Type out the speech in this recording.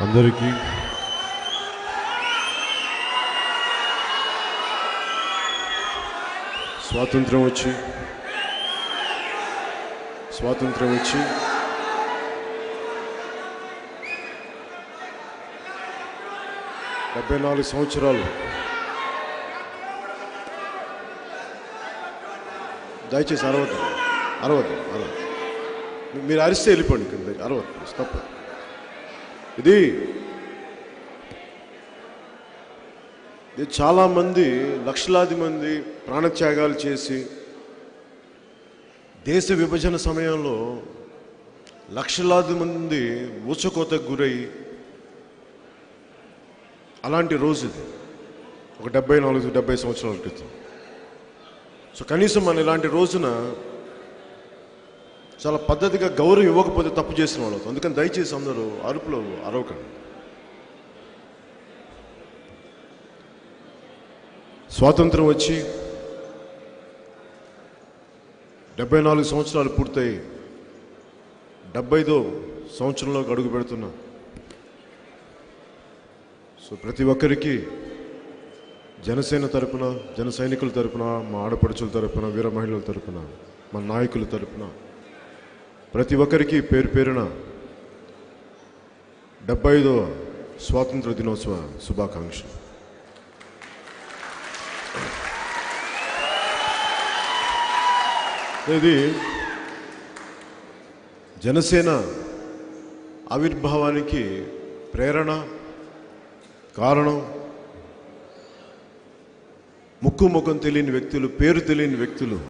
అందరికీ స్వాతంత్రం వచ్చి స్వాతంత్రం వచ్చి డెబ్బై నాలుగు సంవత్సరాలు దయచేసి అరవద్దు అరవద్దు అరవద్దు మీరు అరిస్తే వెళ్ళిపోండి కింద అరవద్దు తప్ప ఇది ఇది చాలామంది లక్షలాది మంది ప్రాణత్యాగాలు చేసి దేశ విభజన సమయంలో లక్షలాది మంది ఊచకోతకు గురై అలాంటి రోజు ఇది ఒక డెబ్బై నాలుగు డెబ్బై సంవత్సరాల క్రితం సో కనీసం మన ఇలాంటి రోజున చాలా పద్ధతిగా గౌరవం ఇవ్వకపోతే తప్పు చేసిన వాళ్ళు అవుతాం. అందుకని దయచేసి అందరూ అరుపులో అరవకండి స్వాతంత్రం వచ్చి డెబ్బై నాలుగు సంవత్సరాలు పూర్తయి డెబ్బైదో సంవత్సరంలోకి అడుగు పెడుతున్నా సో ప్రతి ఒక్కరికి జనసేన తరపున జన సైనికుల తరపున మా ఆడపడుచుల తరపున వీర మహిళల తరపున మా నాయకుల తరపున ప్రతి ఒక్కరికి పేరు పేరున డెబ్బై ఐదవ స్వాతంత్ర దినోత్సవ శుభాకాంక్షలు ఇది జనసేన ఆవిర్భావానికి ప్రేరణ కారణం ముక్కు ముఖం తెలియని వ్యక్తులు పేరు తెలియని వ్యక్తులు